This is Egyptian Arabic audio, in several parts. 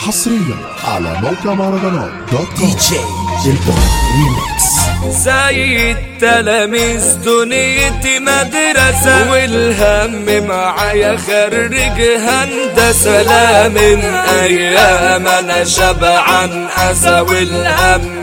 حصريا على موقع مهرجانات دوت دي كوم جي دلبوي ريميكس زي التلاميذ دنيتي مدرسة والهم معايا خرج هندسة لا من أيام أنا شبعان أسى والهم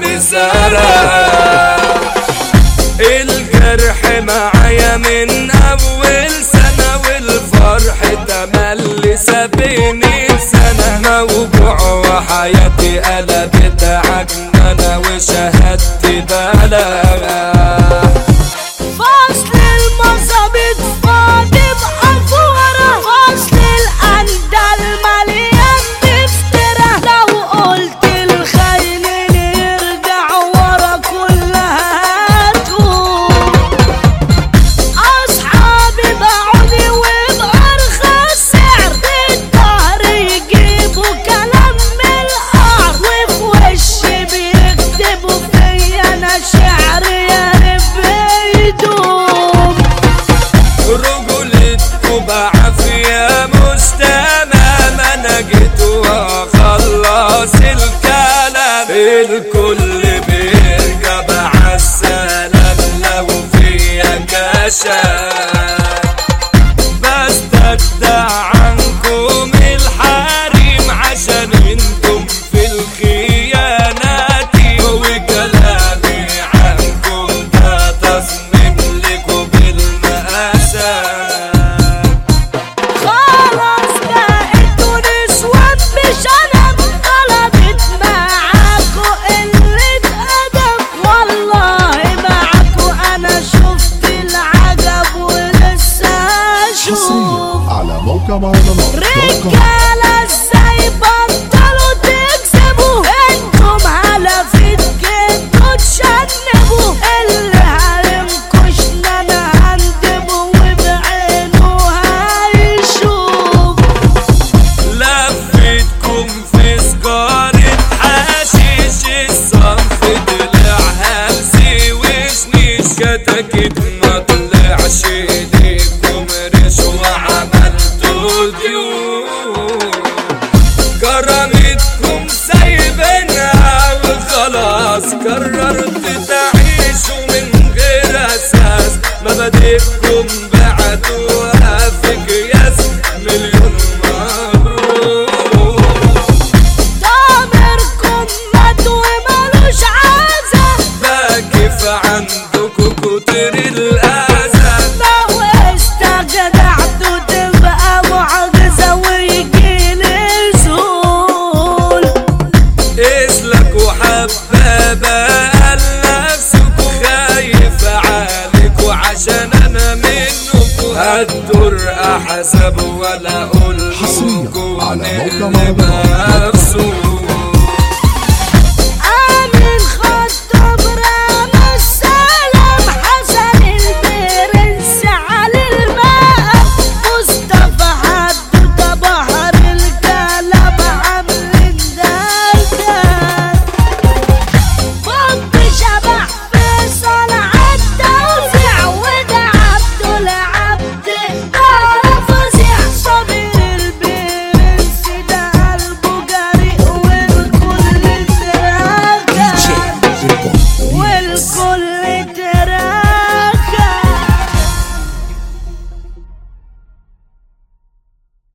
سرى الجرح معايا من أول سنة والفرح تملي سابني سنة موجوع وحياتي قلبت عجنانة وشهادتي بلاغة فصل المظابيط فاضي بأفورة فصل الأندل مليان بفترة لو قلت الخاينين يرجع ورا كلها هتقوم أصحابي باعوني وبأرخص سعر الدهر يجيبوا كلام من القعر وفي وشي بيكتبوا فيا أنا شعر يا رب يدوم رجولتكم بعافية مش تمام انا جيت واخلص الكلام الكل بيرجع بعالسلام لو فيا كشام بستجدع عنكم الحريم عشان انتم في الخيانات وكلامي عنكم ده تصميم لكم بالمقاسات خلاص بقيتوا نسوان مش انا طلبت معاكوا قلة ادب والله معاكوا انا شفت العجب ولسه حصريا هشوف على موقع مهرجانات دوت كوم رجالة ازاي بطلوا تكسبوا انتم هلفت جيتوا تشنبوا اللي هينكشنا انا هندبه وبعينه هيشوف لفتكم في سجارة حشيش الصنف طلع همسي وشنيش كتاكيت ما طلعش ايديكم ريش وعملتوا ديون كرامتكم سايبينها وخلاص قررت تعيشوا من غير اساس مبادئكم بعتوها في قياس مليون مبروك ضامركم مات ومالوش عازة باكف عندكم كتر الاذى لو استجدعتوا تبقى معجزة ويجيلي زول اسلكوا حبابة قال نفسكوا خايف عليكوا عشان انا منكوا هالدور احسب ولا اقول حصريا لكوا على موقع اللي مهرجانات